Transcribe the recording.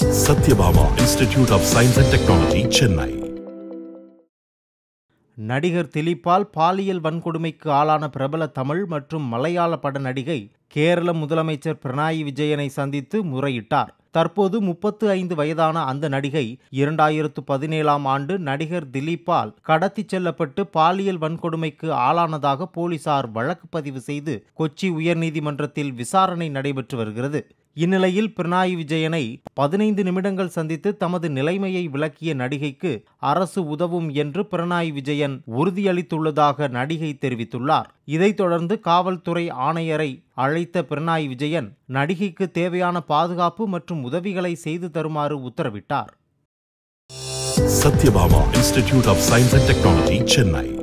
Satyabama Institute of Science and Technology, Chennai. நடிகர் திலீப்பால் பாலியல் வன்கொடுமைக்கு ஆளான பிரபல தமிழ் மற்றும் மலையாள பட நடிகை கேரள முதலமைச்சர் பினராயி விஜயனை சந்தித்து முறையிட்டார் தற்போது முப்பத்து ஐந்து வயதான அந்த நடிகை இரண்டாயிரத்து பதினேழாம் ஆண்டு நடிகர் திலீப்பால் கடத்திச் செல்லப்பட்டு பாலியல் வன்கொடுமைக்கு ஆளானதாக போலீசார் வழக்கு பதிவு செய்து கொச்சி உயர்நீதிமன்றத்தில் விசாரணை நடைபெற்று வருகிறது இந்நிலையில் பினராயி விஜயனை பதினைந்து நிமிடங்கள் சந்தித்து தமது நிலைமையை விளக்கிய நடிகைக்கு அரசு உதவும் என்று பினராயி விஜயன் உறுதியளித்துள்ளதாக நடிகை தெரிவித்துள்ளார் இதைத் தொடர்ந்து காவல்துறை ஆணையரை அழைத்த பினராயி விஜயன் நடிகைக்கு தேவையான பாதுகாப்பு மற்றும் உதவிகளை செய்து தருமாறு உத்தரவிட்டார் Satyabama Institute of Science and Technology, Chennai.